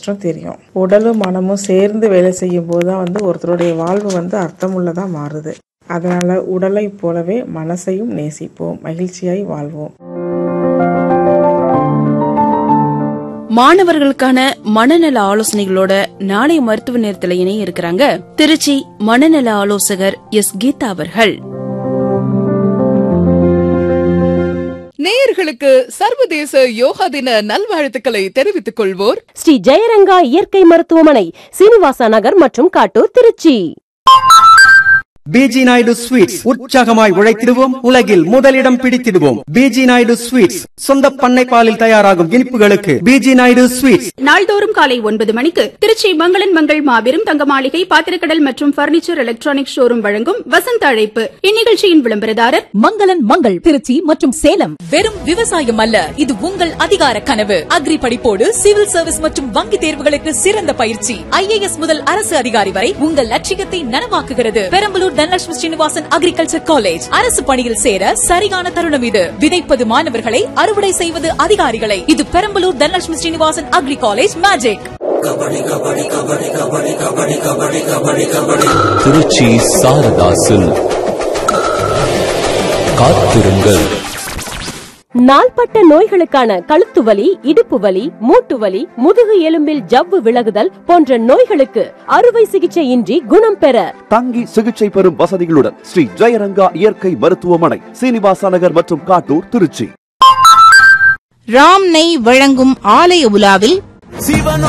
கஷ்டம் தெரியும் உடலும் மனமும் சேர்ந்து வேலை செய்யும் போது தான் வந்து ஒருத்தருடைய வாழ்வு வந்து அர்த்தமுள்ளதாக மாறுது அதனால உடலை போலவே மனசையும் நேசிப்போம் மகிழ்ச்சியாய் வாழ்வோம் மாணவர்களுக்கான மனநல ஆலோசனைகளோட நாளைய மருத்துவ நேரத்துல இணைய இருக்கிறாங்க திருச்சி மனநல ஆலோசகர் எஸ் கீதா அவர்கள் நேயர்களுக்கு சர்வதேச யோகா தின நல்வாழ்த்துக்களை தெரிவித்துக் கொள்வோர் ஸ்ரீ ஜெயரங்கா இயற்கை மருத்துவமனை சீனிவாசா நகர் மற்றும் காட்டூர் திருச்சி பிஜி நாயுடு ஸ்வீட்ஸ் உற்சாகமாய் உழைத்திடுவோம் உலகில் முதலிடம் பிடித்திடுவோம் பிஜி நாயுடு ஸ்வீட்ஸ் சொந்த பண்ணை பாலில் தயாராகும் இனிப்புகளுக்கு பிஜி நாயுடு ஸ்வீட்ஸ் நாள்தோறும் காலை ஒன்பது மணிக்கு திருச்சி மங்களன் மங்கள் மாபெரும் தங்க மாளிகை பாத்திரக்கடல் மற்றும் பர்னிச்சர் எலக்ட்ரானிக் ஷோரூம் வழங்கும் வசந்த அழைப்பு இந்நிகழ்ச்சியின் விளம்பரதாரர் மங்களன் மங்கள் திருச்சி மற்றும் சேலம் வெறும் விவசாயம் அல்ல இது உங்கள் அதிகார கனவு அக்ரி படிப்போடு சிவில் சர்வீஸ் மற்றும் வங்கி தேர்வுகளுக்கு சிறந்த பயிற்சி ஐஏஎஸ் முதல் அரசு அதிகாரி வரை உங்கள் லட்சியத்தை நனவாக்குகிறது பெரம்பலூர் தனலட்சுமி ஸ்ரீனிவாசன் அக்ரிகல்ச்சர் காலேஜ் அரசு பணியில் சேர சரியான தருணம் இது விதைப்பது மாணவர்களை அறுவடை செய்வது அதிகாரிகளை இது Perambalur Dhanalakshmi Srinivasan agri college magic Trichy சாரதாசில் காத்திருங்கள் நாள்பட்ட நோய்களுக்கான கழுத்து வலி இடுப்பு வலி மூட்டு வலி முதுகு எலும்பில் ஜவ்வு விலகுதல் போன்ற நோய்களுக்கு அறுவை சிகிச்சையின்றி குணம் பெற தங்கி சிகிச்சை பெறும் வசதிகளுடன் ஸ்ரீ ஜெயரங்கா இயற்கை மருத்துவமனை சீனிவாசா நகர் மற்றும் காட்டூர் திருச்சி ராம் நெய் வழங்கும் ஆலய உலாவில்